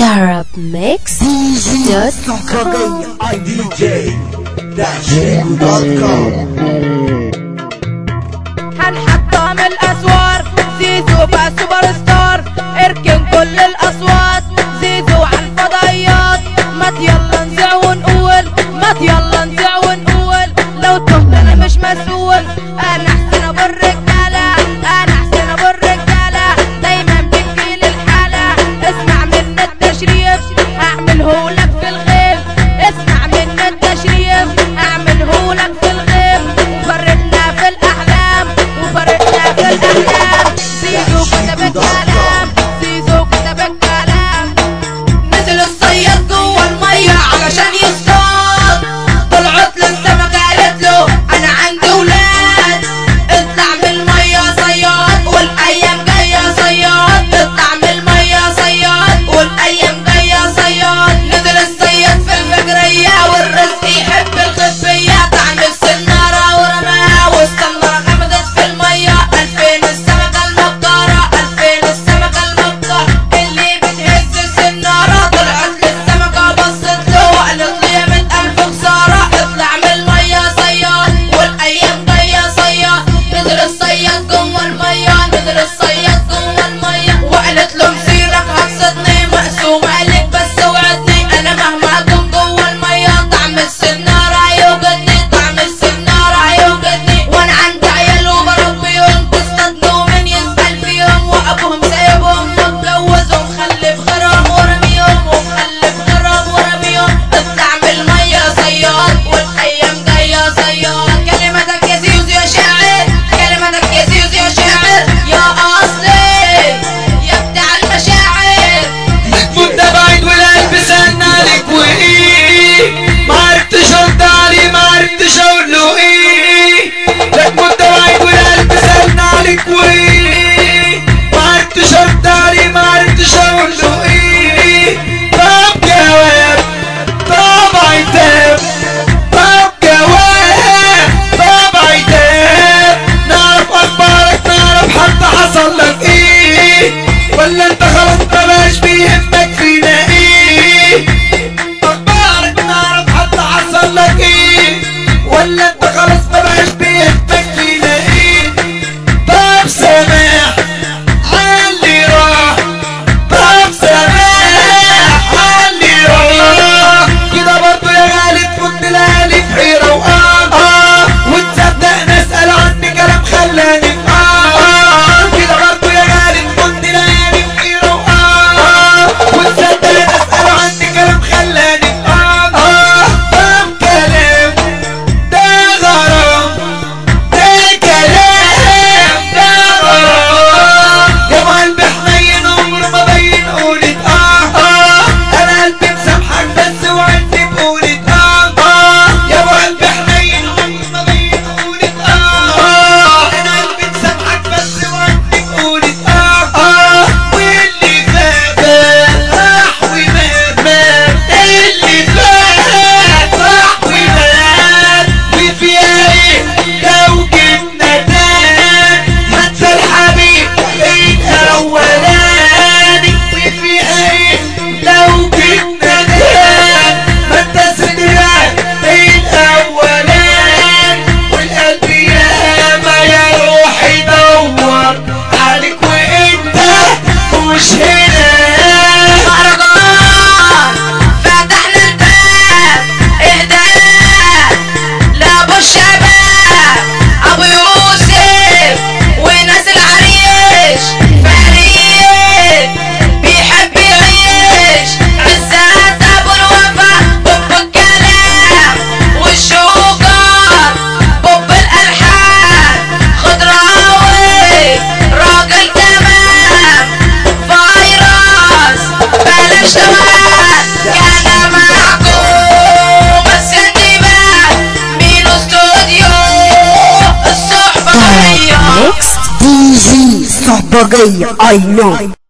Arab Mix dot com. اي دي جي داشين دوت كوم هنحطم الاسوار زيزو بقى سوبر ستار اركن كل الاصوات زيزو على الفضائيات ما يلا نزع ونقول ما يلا نزع ونقول لو تهت انا مش مسؤول انا احسن ابو الرجاله انا احسن ابو الرجاله دايما بتجيلي الحاله اسمع من التشريف هعمله لك في الغيب اسمع من التشريف هعمله لك في الغيب وفرقنا في الاحلام وفرقنا في الاحلام زيزو كتب الكلام زيزو كتب الكلام نزل الصياد جوه الميه علشان يصطاد طلعت للسمكة قالت له انا عندي ولاد اطلع من الميه صياد والايام جايه صياد اطلع من الميه صياد والايام جايه صياد نزل الصياد في الفجريه والرزق يحب الخفيه طعم السناره ورماها والسناره غمزت في الميه الفين السمكه المكاره الفين السمكه المكاره اللي بتهز السناره طلعت للسمكه بصت له وقالت له يا ميت الف خساره اطلع من الميه صياد والايام جايه صياد نزل الصياد جوه الميه نزل الصياد جوه الميه وقالت له مسيرك هتصدني مقسوم عليك بس وعدني انا مهما اكون جوه الميه طعم السناره هيوجدني طعم السناره هيوجدني وانا عندي عيال وبربيهم تصطادنوا من يسال فيهم وابوهم سايبهم متجوز ومخلف غيرهم ورميهم ومخلف غيرهم ورميهم اطلع من الميه صياد والايام جايه صياد كلمتك يا زيوز يا شاعر كلمتك يا زيوز يا شاعر يا اصلي يا بتاع المشاعر كنت بعيد والقلب سن عليك وايه ما عرفتش ارد عليه ما عرفتش اقول له ايه لا كنت بعيد والقلب سن عليك وايه ما عرفتش ارد عليه ما عرفتش اقول له ايه طب جواب طب عتاب طب جواب طب عتاب نعرف اخبارك نعرف حتى حصل لك ايه ولا انت خلاص مبقاش بيهمك فينا ايه اخبارك نعرف حتى حصل لك ايه ولا انت خلاص مبقاش بيهمك فينا ايه طب سماح علي راح طب سماح علي راح كده برضو يا غالي تفوت ليالي في حيرة وآه آه وتصدق نسأل عني كلام خلاني في آه آه كده برضو يا غالي تفوت ليالي في حيرة وآه آه وتصدق نسأل عني كلام خلاني في آه آه طب كلام ده غرام ده كلام ده غرام يا ابو قلبي حنين عمره ما بين قولة اه اه انا قلبي مسامحك بس وعندي بقولة اه اه يا ابو قلبي حنين عمره ما بين قولة اه اه انا قلبي مسامحك بس وعندي بقولة اه اه واللي فات راح ومات مات اللي فات راح ومات وفيها ايه لو جبنا تاني ما انسى الحبيب الاولاني وفيها ايه لو جبنا تاني ما انت صدرك الاولاني والقلب ياما يا روح يدور عليك وانت مش هنا مهرجان فتحنا الباب اهداء لابو الشباب ابو يوسف وناس العريش فريد بيحب يعيش عزات ابو الوفا بوب الكلام والشوكر بوب الالحان خضراوي راجل تمام فيروس بلاش توات كان معكم بس انتباه مين استوديو الصحبة Arab هي Mix دي جي صحبجية اي نو